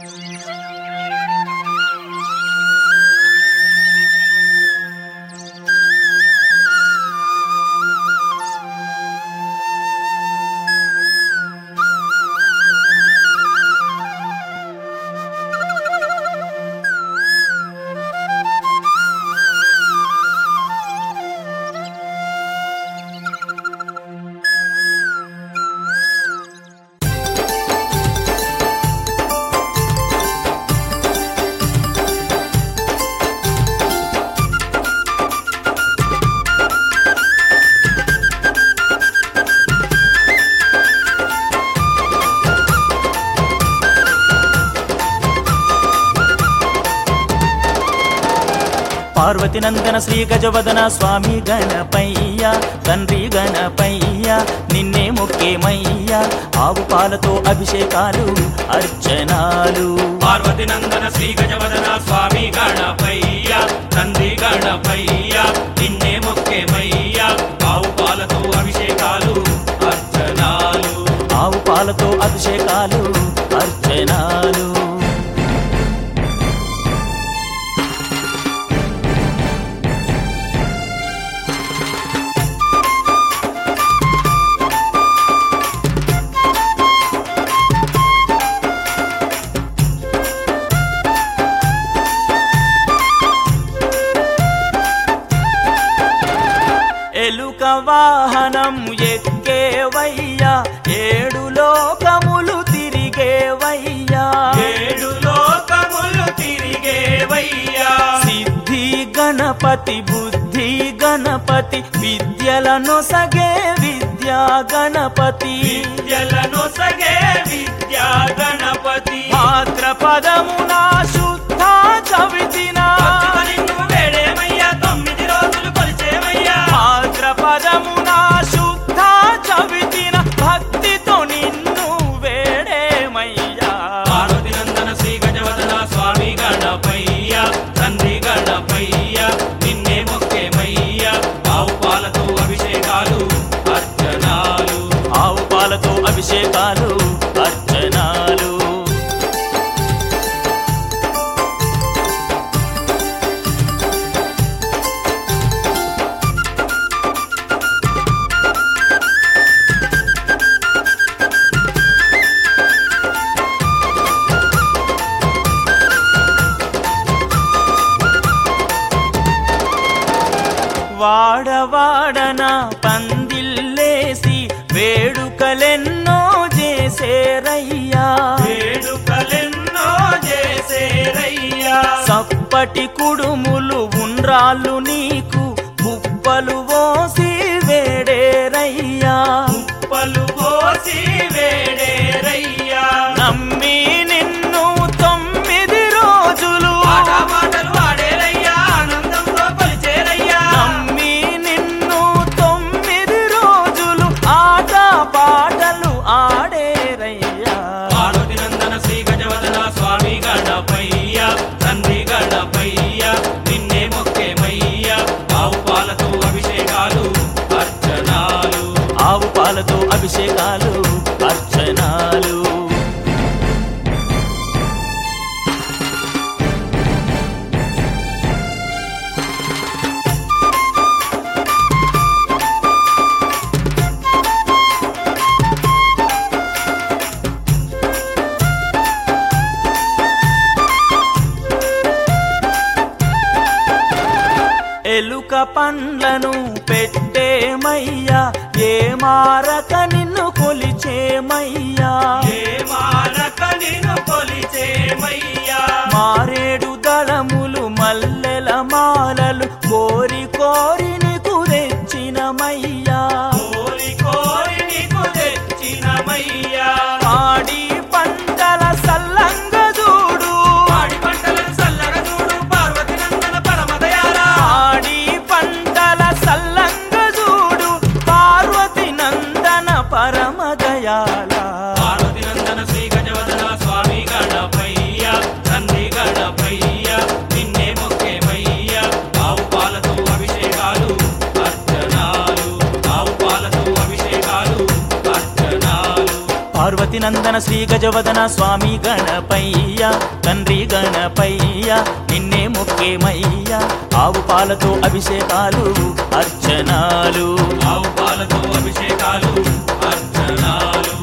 పార్వతి నందన శ్రీ గజవదన స్వామి గణపయ్య తండ్రి గణపయ్య నిన్నే మొక్కేమయ్య ఆవు పాలతో అభిషేకాలు అర్చనాలు పార్వతి నందన శ్రీ గజవదన స్వామి గణపయ్య తండ్రి గణపయ్య నిన్నే మొక్కేమయ్య ఆవు పాలతో అభిషేకాలు అర్చనాలు ఆవు పాలతో అభిషేకాలు అర్చనాలు ఎలుక వాహనం ఎక్కేవయ్యా ఏడు లోకములు తిరిగేవయ్యా ఏడు లోకములు తిరిగేవయ్యా సిద్ధి గణపతి బుద్ధి గణపతి విద్యలను సగే విద్యా గణపతి విద్యలను సగే విద్యా గణపతి భాద్రపదమున శుద్ధ చవితిన భక్తుల నిన్ను వేడేమయ్యా తొమ్మిది రోజులు కొలిచేమయ్యా భాద్రపదమున శుద్ధ చవితిన భక్తితో నిన్ను వేడేమయ్యా పార్వతి నందన శ్రీ గజవదన స్వామి గణపయ్య తండ్రి గణపయ్య నిన్నే మొక్కేమయ్య ఆవు పాలతో అభిషేకాలు అర్చనాలు ఆవు పాలతో అభిషేకాలు అర్చనాలు వాడవాడన పందిల్లేసి వేడుకలెన్నో చేసేరయ్యా వేడుకలెన్నో చేసేరయ్యా సప్పటి కుడుములు ఉండ్రాళ్ళు నీకు కుప్పలు పోసి వేడేరయ్యా పలు పోసి వేడేరయ్యా నమ్మి నిన్ను తొమ్మిది రోజులు ఆట మాటలు ఆడేరయ్యా ఆనందంతో కొలిచేరయ్యా నమ్మి నిన్ను తొమ్మిది రోజులు ఆట పాటలు ఆడేరయ్యా పార్వతి నందన శ్రీ గజవదన స్వామి గణపయ్య తండ్రి గణపయ్య నిన్నే మొక్కేమయ్య ఆవు పాలతో అభిషేకాలు అర్చనాలు ఆవు పాలతో అభిషేకాలు అర్చనాలు ఎలుక పండ్లను పెట్టేమయ్యా ఏ మారక నిన్ను కొలిచేమయ్యా ఏ మారక నిన్ను కొలిచేమయ్యా మారేడు దళములు మల్లెల మాలలు కోరి కోరి నీకు తెచ్చినమయ్యా కోరి కోరి నీకు తెచ్చినమయ్యా పాడి పంటల సల్లంగ చూడు పాడి పంటలను చల్లగా చూడు పార్వతి నందన పరమదయారా పాడి పంటల సల్లంగ చూడు పార్వతి నందన పరమదయాల పార్వతి నందన శ్రీ గజవదన స్వామి గణపయ్య తండ్రి గణపయ్య పార్వతి నందన శ్రీ గజవదన స్వామి గణపయ్య తండ్రి గణపయ్య నిన్నే ముఖ్యమయ్య ఆవు పాలతో అభిషేకాలు అర్చనాలు ఆవు పాలతో అభిషేకాలు అర్చనాలు